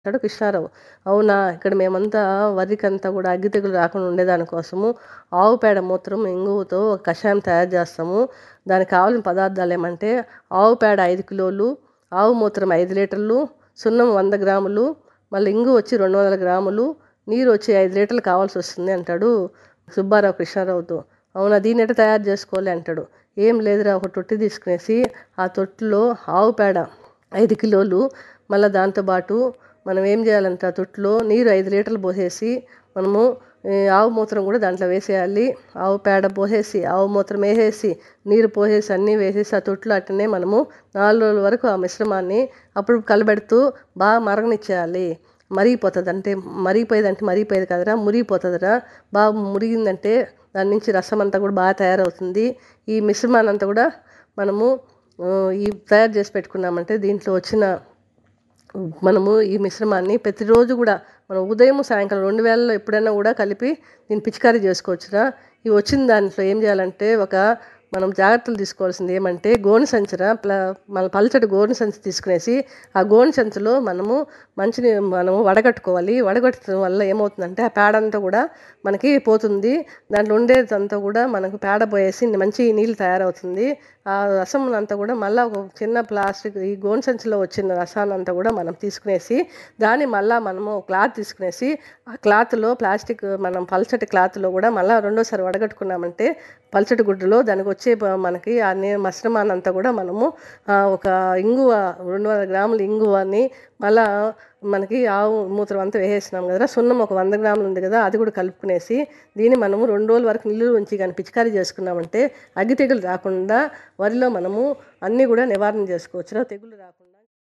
అంటాడు కృష్ణారావు అవునా ఇక్కడ మేమంతా వరికంతా కూడా అగ్గి తెగులు రాకుండా ఉండేదాని కోసము ఆవు పేడ మూత్రం ఇంగువతో ఒక కషాయం తయారు చేస్తాము దానికి కావాల్సిన పదార్థాలు ఏమంటే ఆవు పేడ ఐదు కిలోలు ఆవు మూత్రం ఐదు లీటర్లు సున్నం వంద గ్రాములు మళ్ళీ ఇంగు వచ్చి రెండు వందల గ్రాములు నీరు వచ్చి ఐదు లీటర్లు కావాల్సి వస్తుంది అంటాడు సుబ్బారావు కృష్ణారావుతో అవునా దీన్ని ఎట్ట తయారు చేసుకోవాలి అంటాడు ఏం లేదురా ఒక తొట్టి తీసుకునేసి ఆ తొట్టిలో ఆవు పేడ ఐదు కిలోలు మళ్ళీ దాంతోపాటు మనం ఏం చేయాలంటే ఆ తొట్టిలో నీరు ఐదు లీటర్లు పోసేసి మనము ఈ ఆవు మూత్రం కూడా దాంట్లో వేసేయాలి ఆవు పేడ పోసేసి ఆవు మూత్రం వేసేసి నీరు పోసేసి అన్నీ వేసేసి ఆ తొట్టిలో అట్టనే మనము నాలుగు రోజుల వరకు ఆ మిశ్రమాన్ని అప్పుడు కలబెడుతూ బాగా మరగనిచ్చేయాలి మరిగిపోతుంది అంటే మరిగిపోయేదంటే మరిగిపోయేది కదరా మురిగిపోతుందిరా బాగా మురిగిందంటే దాని నుంచి రసం అంతా కూడా బాగా తయారవుతుంది ఈ మిశ్రమాన్ని అంతా కూడా మనము ఈ తయారు చేసి పెట్టుకున్నామంటే దీంట్లో వచ్చిన మనము ఈ మిశ్రమాన్ని ప్రతిరోజు కూడా మనం ఉదయం సాయంకాలం రెండు వేలలో ఎప్పుడైనా కూడా కలిపి దీన్ని పిచికారీ చేసుకోవచ్చురా ఈ వచ్చిన దాంట్లో ఏం చేయాలంటే ఒక మనం జాగ్రత్తలు తీసుకోవాల్సింది ఏమంటే గోనె సంచుర ప్ల మన పల్చటి గోనె సంచి తీసుకునేసి ఆ గోనె సంచిలో మనము మంచిని మనము వడగట్టుకోవాలి వడగట్టడం వల్ల ఏమవుతుందంటే ఆ పేడ అంతా కూడా మనకి పోతుంది దాంట్లో ఉండేదంతా కూడా మనకు పేడ పోయేసి మంచి నీళ్ళు తయారవుతుంది ఆ రసం అంతా కూడా మళ్ళీ ఒక చిన్న ప్లాస్టిక్ ఈ గోనె సంచిలో వచ్చిన రసాన్ని అంతా కూడా మనం తీసుకునేసి దాన్ని మళ్ళీ మనము క్లాత్ తీసుకునేసి ఆ క్లాత్లో ప్లాస్టిక్ మనం పల్చటి క్లాత్లో కూడా మళ్ళీ రెండోసారి వడగట్టుకున్నామంటే పల్చటి గుడ్డలో దానికి వచ్చే మనకి ఆ మిశ్రమాన్ని అంతా కూడా మనము ఒక ఇంగువ రెండు వందల గ్రాముల ఇంగువని మళ్ళా మనకి ఆవు మూత్రం అంతా వేసేసినాం కదా సున్నం ఒక వంద గ్రాములు ఉంది కదా అది కూడా కలుపుకునేసి దీన్ని మనము రెండు రోజుల వరకు నీళ్ళు ఉంచి కానీ పిచికారీ చేసుకున్నామంటే అగ్గి తెగులు రాకుండా వరిలో మనము అన్నీ కూడా నివారణ చేసుకోవచ్చు తెగులు రాకుండా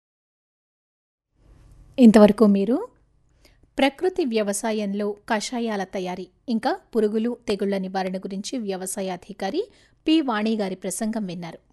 ఇంతవరకు మీరు ప్రకృతి వ్యవసాయంలో కషాయాల తయారీ ఇంకా పురుగులు తెగుళ్ల నివారణ గురించి వ్యవసాయ అధికారి పి వాణి గారి ప్రసంగం విన్నారు